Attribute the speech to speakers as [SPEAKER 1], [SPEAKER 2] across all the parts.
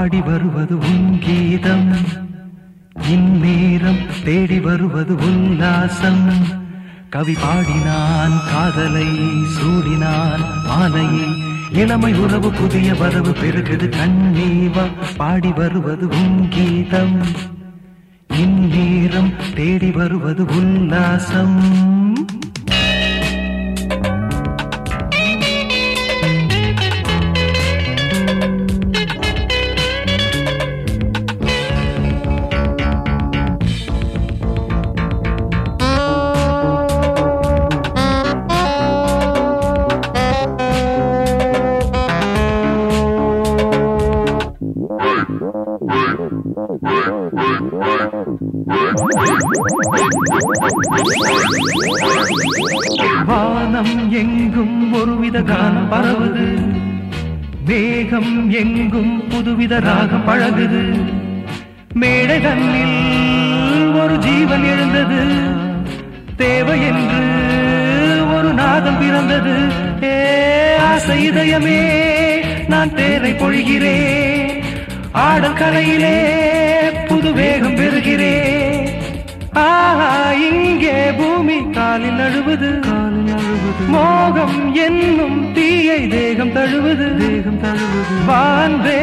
[SPEAKER 1] பாடி வருவது உன் கீதம் இந்நேரம் தேடி வருவது உல்லாசம் கவி பாடினான் காதலை சூடினான் மாலையை இளமை உறவு புதிய வரவு பெருகுது கண்ணீவா பாடி வருவது உன் கீதம் இந்நேரம் தேடி வருவது உல்லாசம் வானம் எங்கும் ஒருவித கானம் பரவுது வேகம் எங்கும் புதுவித ராகம் பழகுது மேடை தன்னில் ஒரு ஜீவன் எழுந்தது தேவை என்று ஒரு நாதம் பிறந்தது ஏ ஆசை இதயமே நான் தேரை பொழிகிறேன் ஆடல் கலையிலே புது வேகம் பெறுகிறேன் ஆஹா இங்கே பூமி காலில் அழுவது காலில் அழுவது மோகம் என்னும் தீயை தேகம் தழுவது தேகம் தழுவது வான்பே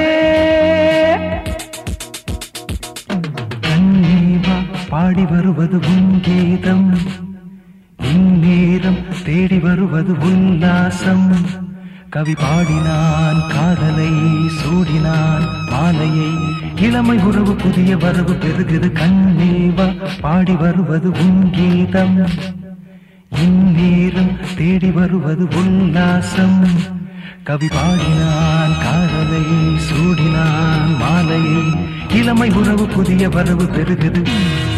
[SPEAKER 1] கண்ணீவா பாடி வருவது உன் கீதம் இந்நேரம் தேடி வருவது உல்லாசம் கவி பாடினான் காதலை சூடினான் மாலையை இளமை உறவு புதிய வரவு பெருகுது கண்ணீவா பாடி வருவது உன் கீதம் இந்நேரம் தேடி வருவது உல்லாசம் கவி பாடினான் காதலை சூடினான் மாலையை இளமை உறவு புதிய வரவு பெருகுது